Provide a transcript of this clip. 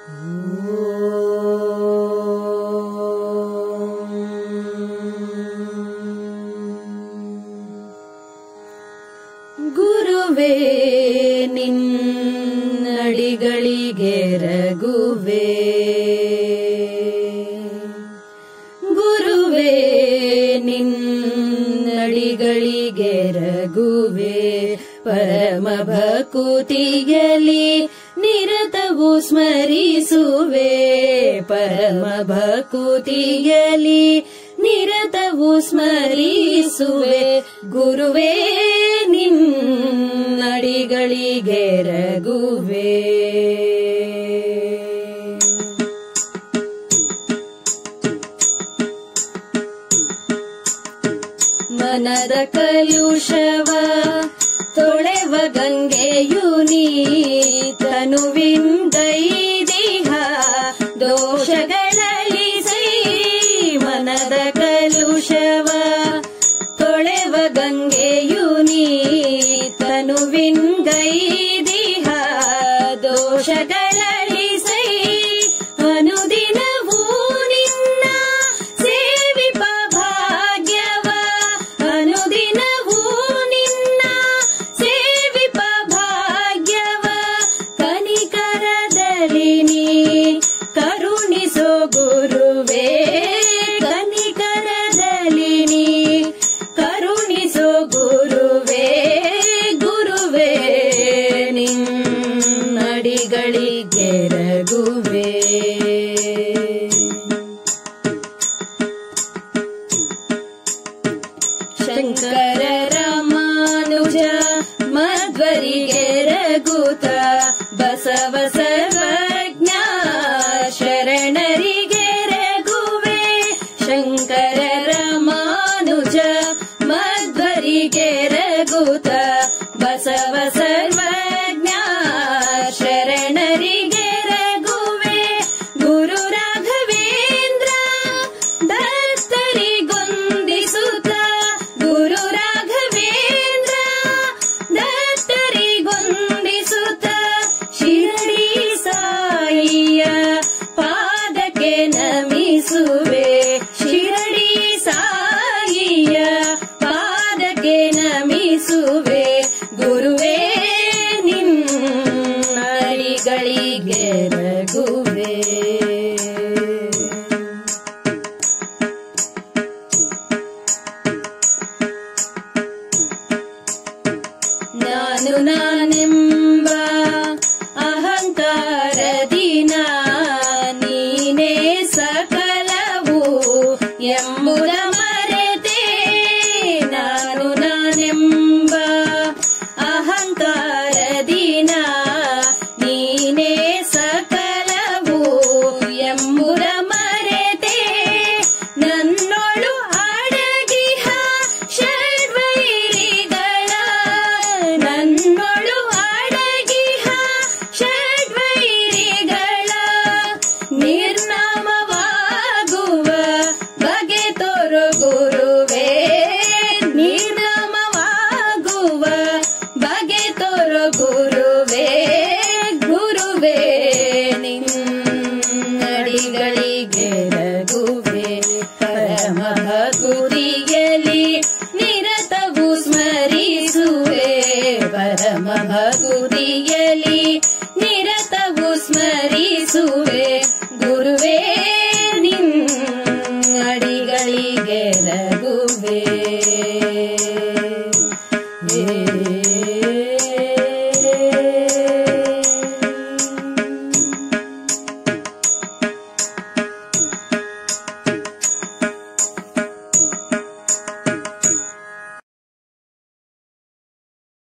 ಗುರುವೇ ನಿನ್ನಡಿಗಳಿಗೆ ರಗುವೆ ಗುರುವೇ ನಿನ್ನಡಿಗಳಿಗೆ ರಗುವೆ ಪರಮ ಭಕುತಿಯಲಿ ನಿರತವು ಸ್ಮರಿಸುವೆ ಪರಮ ಭಕುತಿಯಲಿ ನಿರತವು ಸ್ಮರಿಸುವೆ ಗುರುವೇ ನಿನ್ನಡಿಗಳಿಗೆ ರಗುವೆ ಮನದ ಕಲುಷವ ತೊಳೆವ ಗಂಗೆಯು ನೀ ತನುವಿಂದೈದಿಹ ದೋಷಗಳಳಿಸೈ ಮನದ ಕಲುಷವ ತೊಳೆವ ಗಂಗೆಯು ನೀ ತನುವಿಂದೈದಿಹ ದೋಷಗಳಳಿಸೈ ಅನುದಿನವೂ ನಿನ್ನ ಸೇವಿಪ ಭಾಗ್ಯವ ಅನುದಿನವೂ ನಿನ್ನ ಸೇವಿಪ ಭಾಗ್ಯವ ಕನಿಕರದಲ್ಲಿ ನೀ ಕರುಣಿಸೋ ಗುರುವೇ ಕನಿಕರದಲ್ಲಿ ನೀ ಕರುಣಿಸೋ ಗುರುವೇ ಗುರುವೇ ನಿನ್ನಡಿಗಳಿಗೆ ರಗುವೆ ಶಂಕರ ರಾಮಾನುಜ ಮಧ್ವರಿಗೆ ರಘುತ ಬಸವ ಸರ್ವಜ್ಞ ಶರಣರಿಗೆ ರಘುವೆ ಶಂಕರ ರಾಮಾನುಜ ಮಧ್ವರಿಗೆ ರಘುತ ಬಸವ ಸರ್ವಜ್ಞ ಶರಣರಿಗೆ ರಘುವೆ ಗುರು ರಾಘವೇಂದ್ರ ದತ್ತರಿಗೊಂದಿಸುತ್ತ ಗುರು ರಾಘವೇಂದ್ರ ದತ್ತರಿಗೊಂದಿಸುತ್ತ ಶಿರಡಿ ಸಾಯಿಯ ಪಾದಕ್ಕೆ ನಮಿಸುವೆ ಶಿರಡಿ ಸಾಯಿಯ ಪಾದಕ್ಕೆ ನಮಿಸುವೆ ಗುರುವೇ ನಿನ್ನಡಿಗಳಿಗೆ ರಘುವೆ ನಾನು ನಾನೆಂಬ ಅಹಂಕಾರದಿನ ನೀನೇ ಸಕಲವು ಎಂಬುದ ಮರೆತೆ ನಾನು ನಾನೆಂಬ ಅಹಂಕಾರದಿನ ನೀನೇ ಸಕಲವು ಎಂಬುದ ಮರೆತೆ ನನ್ನೊಳು ಅಡಗಿಹ ಷಡ್ವೈರಿಗಳ ನನ್ನೊಳು ಅಡಗಿಹ ಷಡ್ವೈರಿಗಳ ನಿರ್ನಾಮವಾಗುವ ಬಗೆ ತೋರು ಗುರುವೇ ನಿರ್ನಾಮವಾಗುವ ಬಗೆ ತೋರು ಗುರುವೇ ಗುರುವೇ ನಿನ್ನಡಿಗಳಿಗೆ ರಘುವೆ ಪರಮ ಭಗುರಿಯಲಿ ನಿರತವು ಸ್ಮರಿಸುವೆ ಪರಮ ಭಗುರಿಯಲಿ ನಿರತವು ಸ್ಮರಿಸುವೆ ಗುರುವೇ ನಿನ್ನಡಿಗಳಿಗೆ ರಘುವೆ